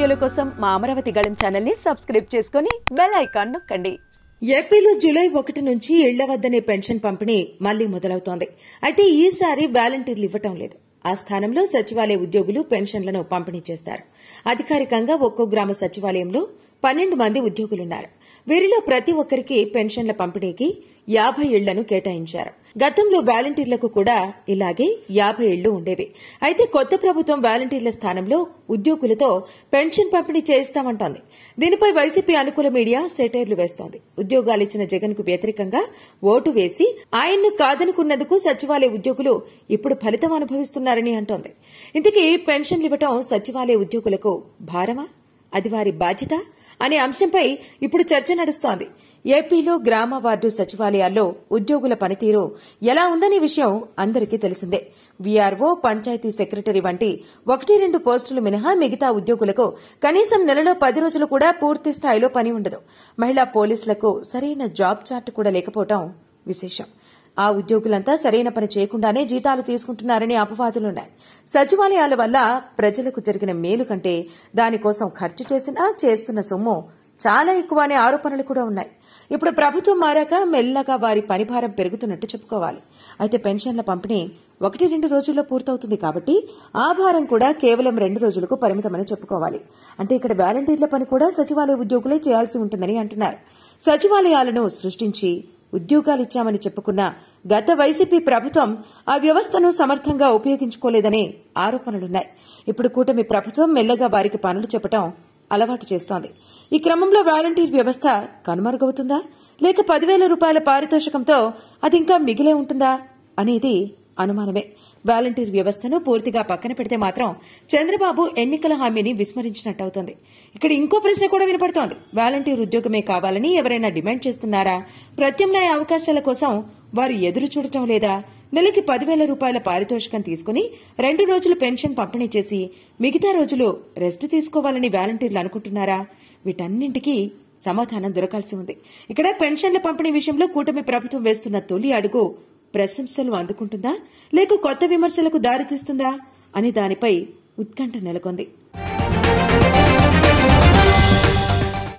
వీడియోల కోసం మా అమరావతి గళం ఛానల్ ని సబ్స్క్రైబ్ చేసుకుని బెల్ ఐకాన్ నొక్కండి ఏపీలో జూలై ఒకటి నుంచి ఇళ్ల వద్దనే పెన్షన్ పంపిణీ మళ్లీ మొదలవుతోంది అయితే ఈసారి వాలంటీర్లు ఇవ్వటం లేదు ఆ స్థానంలో సచివాలయ ఉద్యోగులు పెన్షన్లను పంపిణీ చేస్తారు అధికారికంగా ఒక్కో గ్రామ సచివాలయంలో పన్నెండు మంది ఉద్యోగులున్నారు వీరిలో ప్రతి ఒక్కరికి పెన్షన్ల పంపిణీకి యాభై ఇళ్లను కేటాయించారు గతంలో వాలంటీర్లకు కూడా ఇలాగే యాభై ఇళ్లు ఉండేవి అయితే కొత్త ప్రభుత్వం వాలంటీర్ల స్థానంలో ఉద్యోగులతో పెన్షన్ పంపిణీ చేయిస్తామంటోంది దీనిపై వైసీపీ అనుకూల మీడియా సెటైర్లు వేస్తోంది ఉద్యోగాలిచ్చిన జగన్ కు వ్యతిరేకంగా ఓటు వేసి ఆయన్ను కాదనుకున్నందుకు సచివాలయ ఉద్యోగులు ఇప్పుడు ఫలితం అనుభవిస్తున్నారని అంటోంది ఇంతకీ పెన్షన్లు ఇవ్వటం సచివాలయ ఉద్యోగులకు భారమా అది వారి బాధ్యత అనే అంశంపై ఇప్పుడు చర్చ నడుస్తోంది ఏపీలో గ్రామ వార్డు సచివాలయాల్లో ఉద్యోగుల పనితీరు ఎలా ఉందనే విషయం అందరికీ తెలిసిందే వీఆర్ఓ పంచాయతీ సెక్రటరీ వంటి ఒకటి రెండు పోస్టులు మినహా మిగతా ఉద్యోగులకు కనీసం నెలలో పది రోజులు కూడా పూర్తి స్థాయిలో పని ఉండదు మహిళా పోలీసులకు సరైన జాబ్ చార్ట్ కూడా లేకపోవడం విశేషం ఆ ఉద్యోగులంతా సరైన పని చేయకుండానే జీతాలు తీసుకుంటున్నారనే అపవాదులున్నాయి సచివాలయాల వల్ల ప్రజలకు జరిగిన మేలు కంటే దానికోసం ఖర్చు చేసినా చేస్తున్న సొమ్ము చాలా ఎక్కువ అనే ఆరోపణలు కూడా ఉన్నాయి ఇప్పుడు ప్రభుత్వం మారాక మెల్లగా వారి పనిభారం పెరుగుతున్నట్టు చెప్పుకోవాలి అయితే పెన్షన్ల పంపిణీ ఒకటి రెండు రోజుల్లో పూర్తవుతుంది కాబట్టి ఆ భారం కూడా కేవలం రెండు రోజులకు పరిమితమని చెప్పుకోవాలి అంటే ఇక్కడ వాలంటీర్ల పని కూడా సచివాలయ ఉద్యోగులే చేయాల్సి ఉంటుందని అంటున్నారు సచివాలయాలను సృష్టించి ఉద్యోగాలిచ్చామని చెప్పుకున్న గత వైసీపీ ప్రభుత్వం ఆ వ్యవస్థను సమర్థంగా ఉపయోగించుకోలేదనే ఆరోపణలున్నాయి ఇప్పుడు కూటమి ప్రభుత్వం మెల్లగా వారికి పనులు చెప్పటం అలవాటు చేస్తోంది ఈ క్రమంలో వాలంటీర్ వ్యవస్థ కనుమరుగవుతుందా లేక పదివేల రూపాయల పారితోషికంతో అది ఇంకా మిగిలే ఉంటుందా అనేది అనుమానమే వాలంటీర్ వ్యవస్థను పూర్తిగా పక్కన పెడితే మాత్రం చంద్రబాబు ఎన్నికల హామీని విస్మరించినట్టవుతోంది ఇక్కడ ఇంకో ప్రశ్న కూడా వినపడుతోంది వాలంటీర్ ఉద్యోగమే కావాలని ఎవరైనా డిమాండ్ చేస్తున్నారా ప్రత్యామ్నాయ అవకాశాల కోసం వారు ఎదురు చూడటం లేదా నెలకి పదివేల రూపాయల పారితోషికం తీసుకుని రెండు రోజులు పెన్షన్ పంపిణీ చేసి మిగతా రోజులు రెస్ట్ తీసుకోవాలని వాలంటీర్లు అనుకుంటున్నారా వీటన్నింటికీ సమాధానం దొరకాల్సి ఉంది ఇక్కడ పెన్షన్ల పంపిణీ విషయంలో కూటమి ప్రభుత్వం వేస్తున్న తొలి అడుగు ప్రశంసలు అందుకుంటుందా లేక కొత్త విమర్శలకు దారితీస్తుందా అనే దానిపై ఉత్కంఠ నెలకొంది